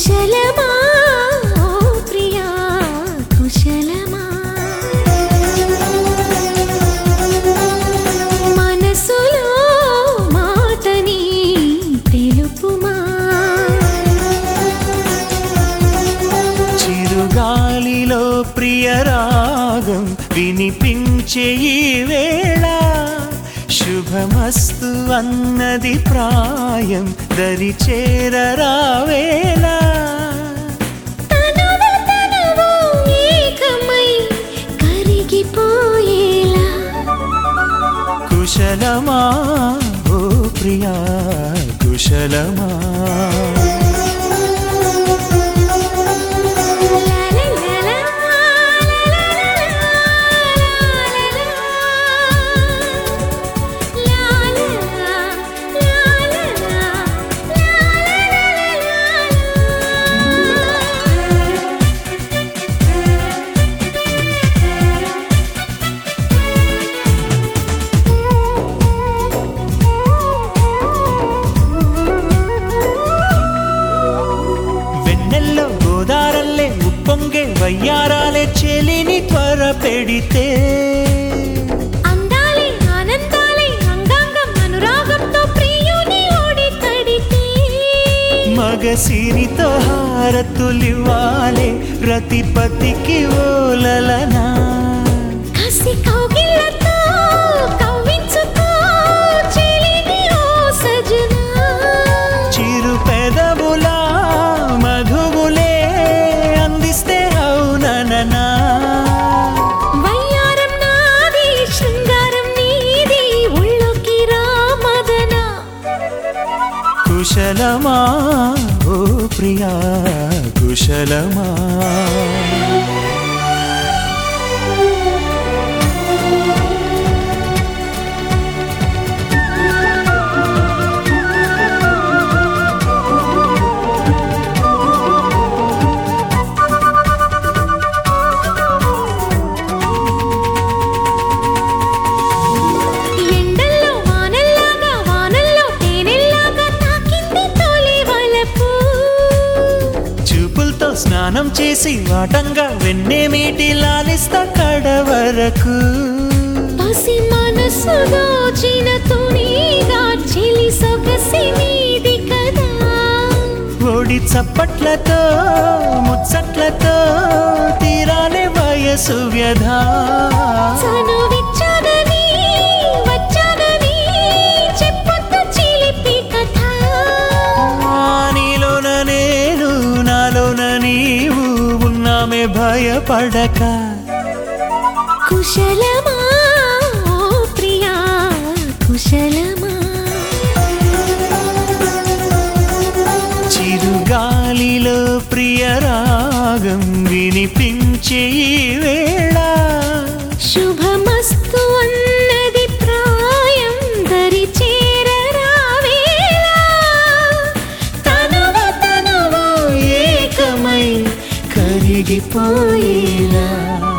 కుశలమా ఓ ప్రియా కుశలమా మనసులో మాటని తెలుపుమా చిరుగాలిలో ప్రియరాగం వినిపించే ఈ వేళ శుభమస్తు అన్నది ప్రాయం దరి చేరరావేలా తనువు తనువు ఏకమై కరిగిపోయేలా కుశలమా ఓ ప్రియా కుశలమా లాలాలా, వెన్నెల్లో గోదారల్లే ఉప్పొంగే వయ్యారాలే చెలిని త్వర పెడితే అందాలే ఆనందాలే అంగాంగం అనురాగంతో ప్రియుని ఓడి తడితే మగసిరితో హారతులివ్వాలే రతిపతికి ఓలలనా కసి కౌగిళ్ళతో కవ్వించుకో చెలిని ఓ సజనా చిరు పెదవులా మధువులే అందిస్తే అవుననా వయ్యారం నాది శృంగారం నీది ఉళ్ళోకి రామదనా కుశలమా ఓ ప్రియా కుశలమా ఎండల్లో వానల్లాగా వానల్లో తేనెల్లాగా తాకింది తొలి వలపు చూపులతో స్నానం చేసి వాటంగా వెన్నెమీటి లాలిస్తా కడ వరకు పసి మనసు దోచిన తునిగా చెలి సొగసి మీది కదా ఒడి చప్పట్లతో ముచ్చట్లతో తీరాలే వయసు వ్యధ చనువిచ్చానని వచ్చానని చెప్పొద్దు చిలిపి కథ నీలోన నేను నాలోన నీవు ఉన్నామే భయపడక కుశలమా ఓ ప్రియా కుశలమా చిరుగాలిలో ప్రియరాగం వినిపించే ఈ వేళ శుభమస్తు అన్నది ప్రాయం దరి చేరరావేలా తనువు తనువు ఏకమై కరిగిపోయేలా